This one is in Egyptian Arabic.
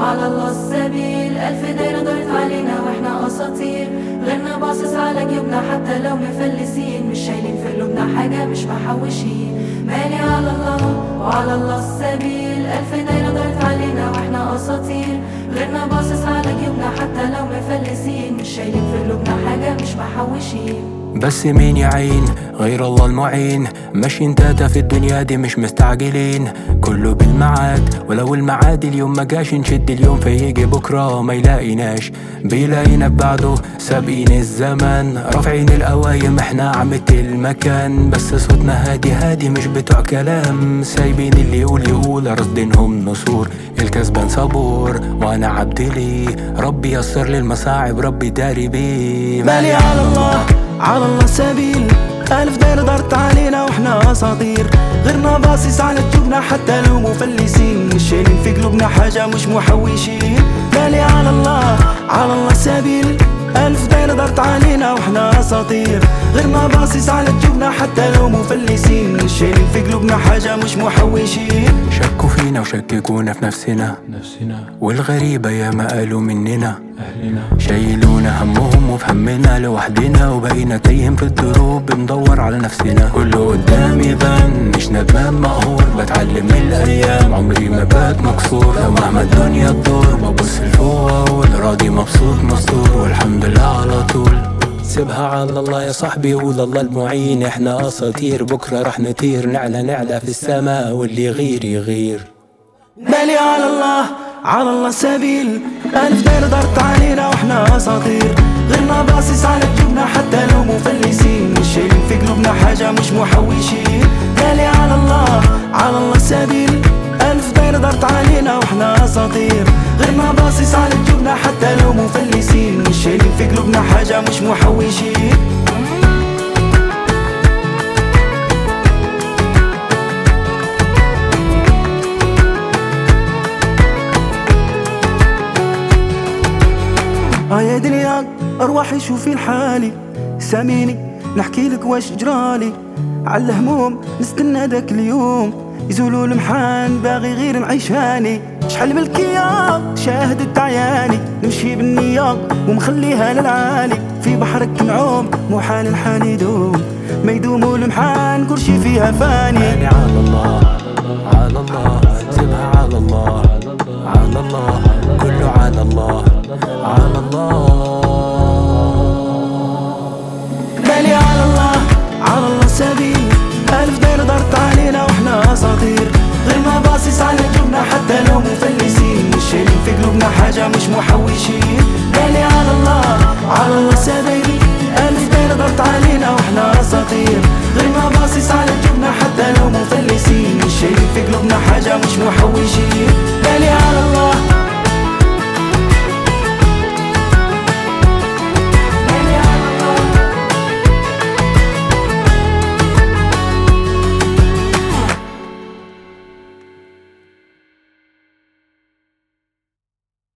وعلى الله السبيل ألف دايرة دارت علينا واحنا أساطير غيرنا باصص على جيوبنا حتى لو مفلسين مش شايلين في قلوبنا حاجة مش محوشين مالي على الله وعلى الله السبيل ألف دايرة دارت علينا واحنا أساطير غيرنا باصص على جيوبنا حتى لو مفلسين مش شايلين في قلوبنا حاجة مش محوشين بس مين يعين غير الله المعين ماشيين تاتا في الدنيا دي مش مستعجلين كله بالمعاد ولو المعاد اليوم ما جاش نشد اليوم فيجي بكرة ما يلاقيناش بيلاقينا بعده سابقين الزمن رافعين القوايم احنا عمة المكان بس صوتنا هادي هادي مش بتوع كلام سايبين اللي يقول يقول رصدينهم نسور الكسبان صبور وانا عبد لي ربي يسر لي المصاعب ربي داري بيه مالي على الله على الله السبيل ألف دايرة دارت علينا واحنا أساطير غيرنا باصص على جيوبنا حتى لو مفلسين مش شايلين في قلوبنا حاجة مش محوشين مالي على الله على الله السبيل ألف دايرة دارت علينا واحنا أساطير غيرنا باصص على جيوبنا حتى لو مفلسين مش شايلين في قلوبنا حاجة مش محوشين شكوا فينا وشككونا في نفسنا نفسنا والغريبة يا ما قالوا مننا أهلنا شايلونا همهم وفي همنا لوحدنا وبقينا تايهين في الدروب بندور على نفسنا كله قدامي بان مش ندمان مقهور بتعلم من الايام عمري ما بات مكسور لو مهما الدنيا تدور ببص لفوق واقول راضي مبسوط مستور والحمد لله على طول سيبها على الله يا صاحبي قول الله المعين احنا اساطير بكره رح نطير نعلى نعلى في السماء واللي يغير يغير بالي على الله على الله السبيل ألف دايرة دارت علينا واحنا أساطير غيرنا باصص على جيوبنا حتى لو مفلسين مش شايلين في قلوبنا حاجة مش محوشين بالي على الله على الله السبيل ألف دايرة دارت علينا واحنا أساطير غيرنا باصص على جيوبنا حتى لو مفلسين مش شايلين في قلوبنا حاجة مش محوشين اه يا دنيا ارواحي شوفي لحالي ساميني نحكي لك واش جرالي على الهموم نستنى داك اليوم يزولوا المحان باغي غير نعيش هاني شحال من الكيا شاهدت عياني نمشي بالنية ومخليها للعالي في بحرك نعوم محال الحال يدوم ما يدوموا المحان كلشي فيها فاني مالي على الله على الله سيبها على الله على الله كله على الله على الله بالي على الله على الله السبيل ألف دايرة دارت علينا واحنا أساطير غير ما باصص على جيوبنا حتى لو مفلسين مش شايلين في قلوبنا حاجة مش محوشين بالي على الله على الله السبيل ألف دايرة دارت علينا واحنا أساطير غير ما باصص على جيوبنا حتى لو مفلسين مش شايلين في قلوبنا حاجة مش محوشين